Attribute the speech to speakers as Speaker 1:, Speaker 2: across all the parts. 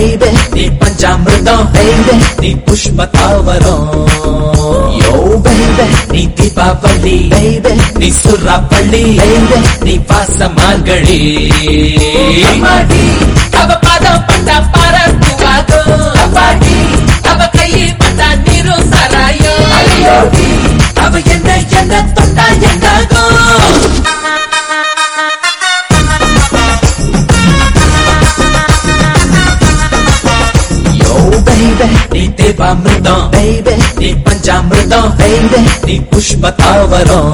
Speaker 1: baby
Speaker 2: நீ பஞ்சாமிர்தம்
Speaker 1: baby
Speaker 2: நீ புஷ்ப தாவரம்
Speaker 1: yo baby
Speaker 2: நீ தீபாவளி
Speaker 1: baby
Speaker 2: நீ சுறாப்பள்ளி
Speaker 1: baby
Speaker 2: நீ பாச மார்கழி அம்மாடி அவ பாதம் பட்டா பரப்புவாகும் அப்பாடி அவ கையை பட்டா நீரும் சாராயம் ஐயோடி அவ என்ன என்ன தொட்டா என்னாகும்
Speaker 1: yo baby
Speaker 2: நீ தேவாமிர்தம்
Speaker 1: baby
Speaker 2: நீ பஞ்சாமிர்தம்
Speaker 1: baby
Speaker 2: நீ புஷ்ப தாவரம்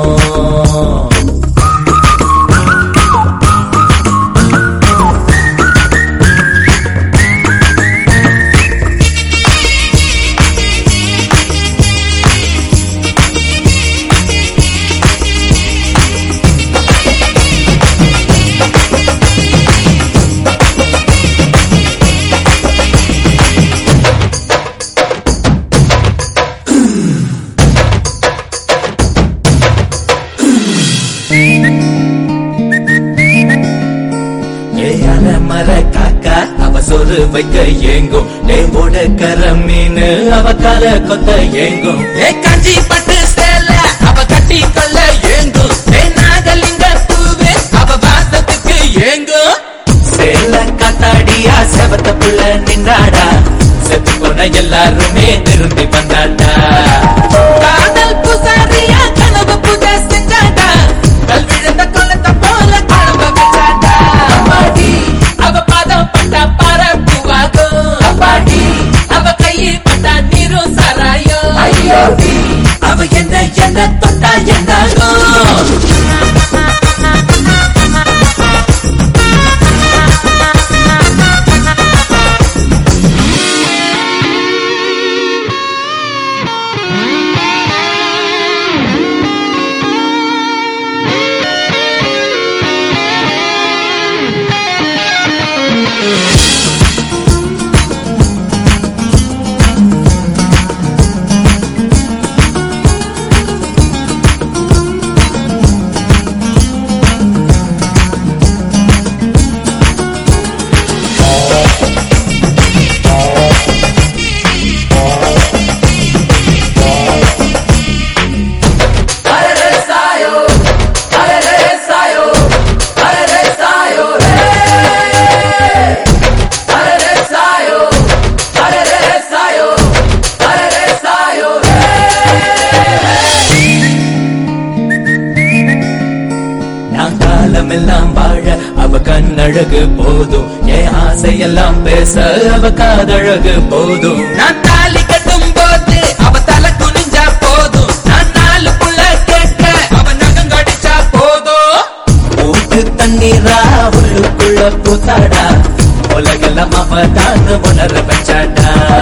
Speaker 2: ஏயான மர காக்கா அவ சொரு வைக்க ஏங்கும் டேவோட கர மீன் அவ கால கொத்த ஏங்கும் ஏ காஞ்சி பட்டு சேல அவ கட்டி கொள்ள ஏங்கும் ஏ நாகலிங்க பூவே அவ வாசத்துக்கு ஏங்கும் சேல காத்தாடியா செவத்த புள்ள நின்னாடா செத்து போன எல்லாருமே திரும்பி வந்தாடா காதல் பூசாரியா கனவு பூஜை செஞ்சாடா கல் விழுந்த கொலத்த போல கனவு வச்சாடா அம்மாடி அவ பாதம் பட்டா பரப்புவாகும் அம்மாடி அவ கையை பட்டா நீரும் சாராயம் ஐயோடி அவ என்ன என்ன தொட்டா என்னாகும் நான் காலமெல்லாம் வாழ அவ கண்ணழகு போதும் என் ஆசையெல்லாம் பேச அவ காதழகு போதும் நான் தாலி கட்டும் போது அவ தலை குனிஞ்சா போதும் நான் நாலு புள்ள கேட்க அவ நகம் கடிச்சா போதும் ஊட்டு தண்ணீரா உள்ளுக்குள்ள பூத்தாடா உலகெல்லாம் அவ தான் உணர வச்சாடா